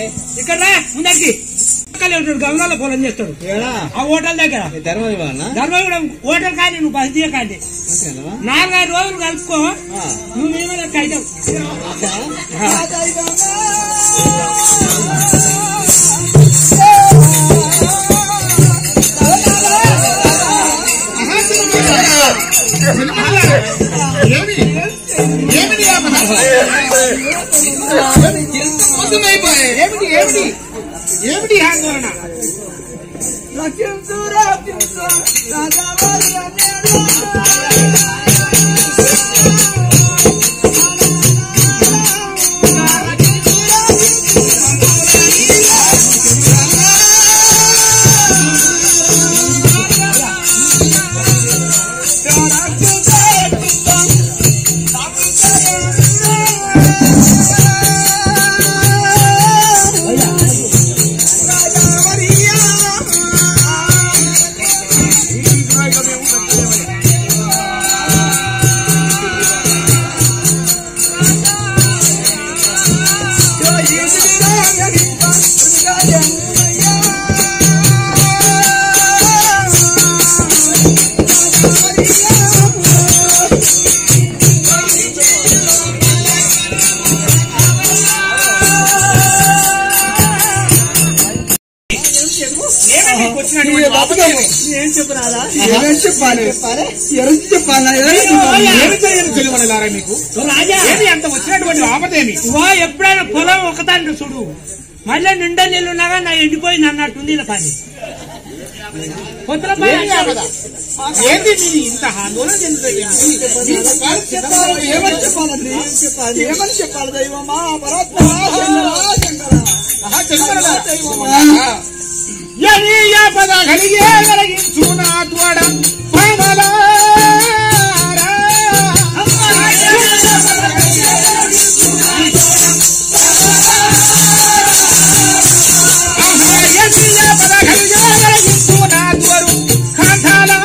ఇక్కడ రా ముందరికి పక్కనే ఉంటాడు గమనాల పొలం చేస్తాడు ఏడా ఆ హోటల్ దగ్గర ధర్మం ఇవ్వాలనా ధర్మగూడెం హోటల్ కానీ నువ్వు బస్ దిగకండి అంతేనా నాలుగైదు రోజులు కలుపుకో ఆ. నువ్వు మేమే లెక్క అవుతావు ఏమి ఏమిటి ఆపద? పొద్దునైపోయాయి. ఏమిటి ఏమిటి ఏమిటి ఈ ఆందోళన ఏమిటి నీకు వచ్చినటువంటి ఆపదలు? ఏం చెప్పరాదా ఏమేం చెప్పాలి ఎవరికి చెప్పాలా ఏమి జరిగింది తెలియమనలారా మీకు రాజా ఏమి అంత వచ్చినటువంటి ఆపదేమి ఓ ఎప్పుడైనా పొలం ఒకదాన్ని చూడు మళ్ళీ నిండా నీళ్ళు ఉన్నాగా నా ఎండిపోయింది అన్నట్టుంది ఇలా పని కొత్తల పని ఏమి ఆపద ఏంది మీ ఇంత ఆందోళన చెందుతుంది ఏమని చెప్పాలండి ఏమని చెప్పాలి దైవమా పరాత్మా తెలుపనలారా ఎని ఆపద కలిగే కలిగించు నా తోడ పవలారా. ఆహా, ఎని ఆపద కలిగే కలిగించు నా తోడు కాంతాలారా.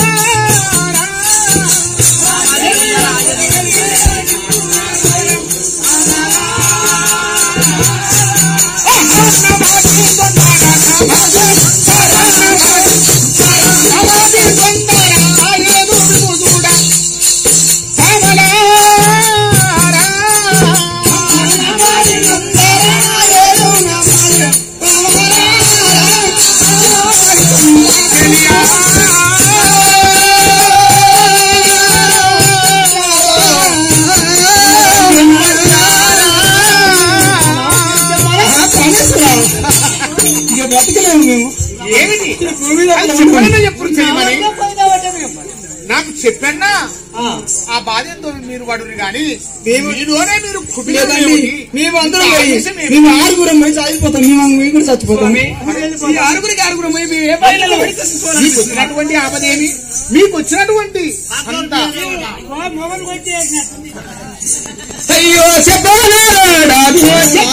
ఇక బతకలేము మేము ఏమిటి భూమి మీద అది చెప్పనన్నా ఎప్పుడు చేయమని నాకు చెప్పన్నా ఆ బాధ ఎంతో మీరు పడురు గాని మీలోనే మీరు కుటుంబం లేదండి ఏమిటి? మేము అందరం ఆ పోయి ఆవేశం ఏమిటి? మేము ఆరుగురం పోయి చచ్చిపోతాం మేము మేము కూడా చచ్చిపోతాం ఈ ఆరుగురికి ఆరుగురు పోయి మేము ఏ పైలలో పడి చచ్చిపోవాలి? మీకు వచ్చినటువంటి ఆపదేమి మీకు వచ్చినటువంటి అంత ఓ మొగలు కొట్టేసినట్టుంది. అయ్యో చెప్పాలి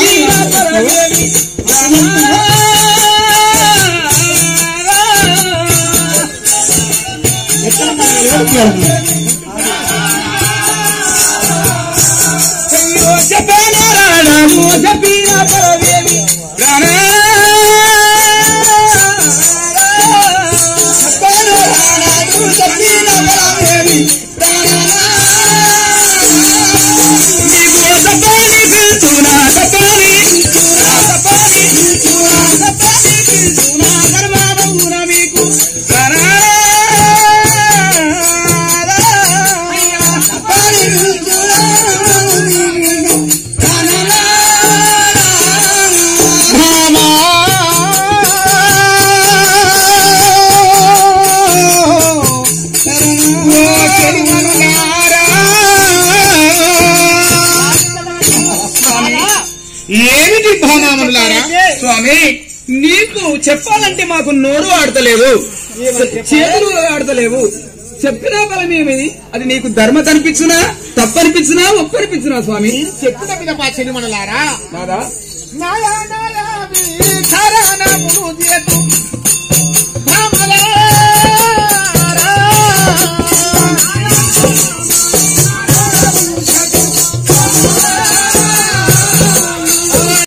ఏమిటి భామామనులారా స్వామి నీకు చెప్పాలంటే మాకు నోరు ఆడతలేవు చేతులు ఆడతలేవు చెప్పినా బలమేమి అది నీకు ధర్మ కనిపించునా తప్పనిపించునా ఒప్పనిపించునా స్వామి చెప్పిన మీద మా చెలిమనలారా కాదా నయనలవి చరణములు చేతు భామలారా.